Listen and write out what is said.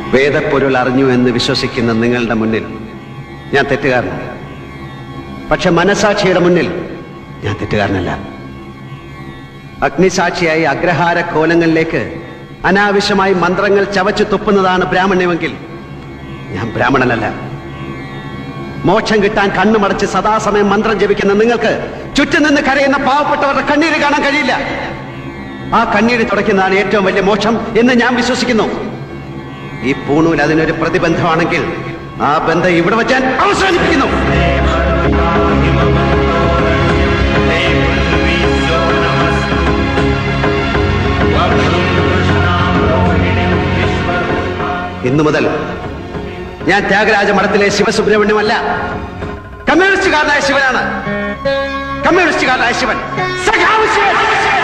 വേദപ്പൊരുൾ അറിഞ്ഞു എന്ന് വിശ്വസിക്കുന്ന നിങ്ങളുടെ മുന്നിൽ ഞാൻ തെറ്റുകാരനാണ് പക്ഷെ മനസാക്ഷിയുടെ മുന്നിൽ ഞാൻ തെറ്റുകാരനല്ല അഗ്നിസാക്ഷിയായി അഗ്രഹാര കോലങ്ങളിലേക്ക് അനാവശ്യമായി മന്ത്രങ്ങൾ ചവച്ചു തുപ്പുന്നതാണ് ബ്രാഹ്മണ്യമെങ്കിൽ ഞാൻ ബ്രാഹ്മണനല്ല മോക്ഷം കിട്ടാൻ കണ്ണുമടച്ച് സദാസമയം മന്ത്രം ജപിക്കുന്ന നിങ്ങൾക്ക് ചുറ്റും നിന്ന് കരയുന്ന പാവപ്പെട്ടവരുടെ കണ്ണീര് കാണാൻ കഴിയില്ല ആ കണ്ണീര് തുടയ്ക്കുന്നതാണ് ഏറ്റവും വലിയ മോക്ഷം എന്ന് ഞാൻ വിശ്വസിക്കുന്നു ഈ പൂണൂൽ അതിനൊരു പ്രതിബന്ധമാണെങ്കിൽ ആ ബന്ധം ഇവിടെ വെച്ച് ഞാൻ അവസാനിപ്പിക്കുന്നു ഇന്നു മുതൽ ഞാൻ ത്യാഗരാജ മഠത്തിലെ ശിവസുബ്രഹ്മണ്യമല്ല കമ്മ്യൂണിസ്റ്റുകാരനായ ശിവനാണ് കമ്മ്യൂണിസ്റ്റുകാരനായ ശിവൻ സഖാവ് ശിവൻ